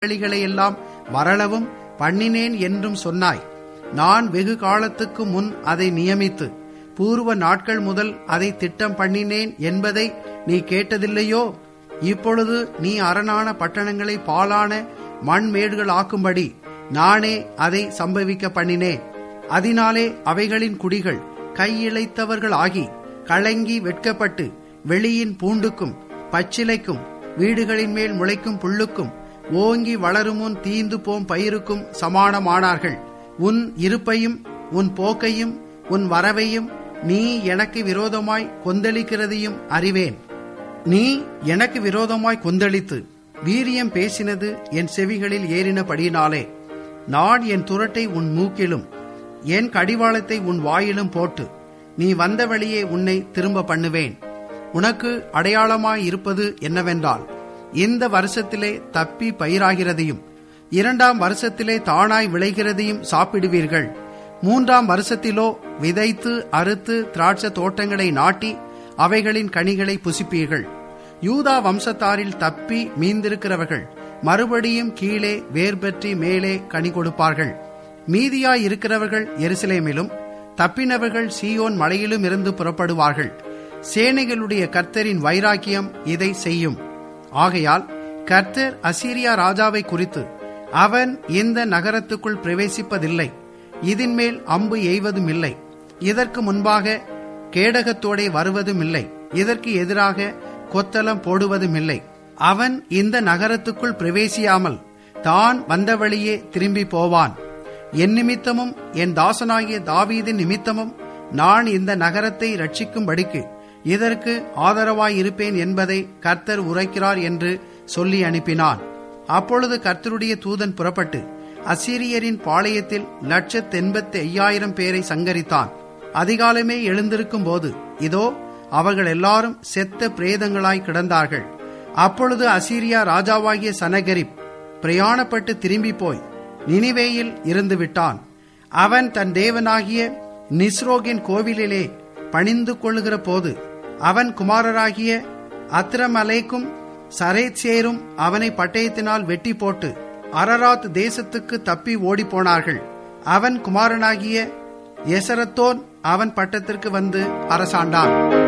வழிகளை எல்லாம் வரளவும் பண்ணினேன் என்றும் சொன்னாய் நான் வெகு காலத்துக்கு முன் அதை நியமித்து பூர்வ நாட்கள் முதல் அதை திட்டம் பண்ணினேன் என்பதை நீ கேட்டதில்லையோ இப்பொழுது நீ அரணான பட்டணங்களை பாலான மண்மேடுகள் ஆக்கும்படி நானே அதை சம்பவிக்க பண்ணினேன் அதனாலே அவைகளின் குடிகள் கையிழைத்தவர்கள் ஆகி கலங்கி வெட்கப்பட்டு வெளியின் பூண்டுக்கும் பச்சிலைக்கும் வீடுகளின் மேல் முளைக்கும் புல்லுக்கும் ஓங்கி வளருமுன் தீந்து போம் பயிருக்கும் சமானமானார்கள் உன் இருப்பையும் உன் போக்கையும் உன் வரவையும் நீ எனக்கு விரோதமாய் கொந்தளிக்கிறதையும் அறிவேன் நீ எனக்கு விரோதமாய் கொந்தளித்து வீரியம் பேசினது என் செவிகளில் ஏறினபடியினாலே நான் என் துரட்டை உன் மூக்கிலும் என் கடிவாளத்தை உன் வாயிலும் போட்டு நீ வந்த வழியே உன்னை திரும்ப பண்ணுவேன் உனக்கு அடையாளமாய் இருப்பது என்னவென்றால் இந்த வருஷத்திலே தப்பி பயிராகிறதையும் இரண்டாம் வருஷத்திலே தானாய் விளைகிறதையும் சாப்பிடுவீர்கள் மூன்றாம் வருஷத்திலோ விதைத்து அறுத்து திராட்சை தோட்டங்களை நாட்டி அவைகளின் கனிகளை புசிப்பீர்கள் யூதா வம்சத்தாரில் தப்பி மீந்திருக்கிறவர்கள் மறுபடியும் கீழே வேர் பற்றி மேலே கனி கொடுப்பார்கள் மீதியாய் இருக்கிறவர்கள் எருசலேமிலும் தப்பினவர்கள் சீயோன் மலையிலும் இருந்து புறப்படுவார்கள் சேனைகளுடைய கர்த்தரின் வைராக்கியம் இதை செய்யும் ஆகையால் கர்த்தர் அசீரியா ராஜாவை குறித்து அவன் இந்த நகரத்துக்குள் பிரவேசிப்பதில்லை இதன் மேல் அம்பு எய்வதும் இல்லை இதற்கு முன்பாக கேடகத்தோடே வருவதும் இல்லை இதற்கு எதிராக கொத்தளம் போடுவதும் இல்லை அவன் இந்த நகரத்துக்குள் பிரவேசியாமல் தான் வந்த வழியே திரும்பி போவான் என் நிமித்தமும் என் தாசனாகிய தாவீதின் நிமித்தமும் நான் இந்த நகரத்தை ரட்சிக்கும்படிக்கு இதற்கு ஆதரவாயிருப்பேன் என்பதை கர்த்தர் உரைக்கிறார் என்று சொல்லி அனுப்பினான் அப்பொழுது கர்த்தருடைய தூதன் புறப்பட்டு அசீரியரின் பாளையத்தில் லட்சத்து எண்பத்தி ஐயாயிரம் பேரை சங்கரித்தான் அதிகாலமே எழுந்திருக்கும் போது இதோ அவர்கள் எல்லாரும் செத்த பிரேதங்களாய் கிடந்தார்கள் அப்பொழுது அசீரியா ராஜாவாகிய சனகரிப் பிரயாணப்பட்டு திரும்பி போய் நினிவேயில் இருந்து விட்டான் அவன் தன் தேவனாகிய நிஸ்ரோகின் கோவிலிலே பணிந்து கொள்ளுகிற போது அவன் குமாரராகிய அத்ரமலேக்கும் சரேத்சேரும் அவனை பட்டயத்தினால் வெட்டி போட்டு அரராத் தேசத்துக்கு தப்பி ஓடிப்போனார்கள் அவன் குமாரனாகிய எசரத்தோன் அவன் பட்டத்திற்கு வந்து அரசாண்டான்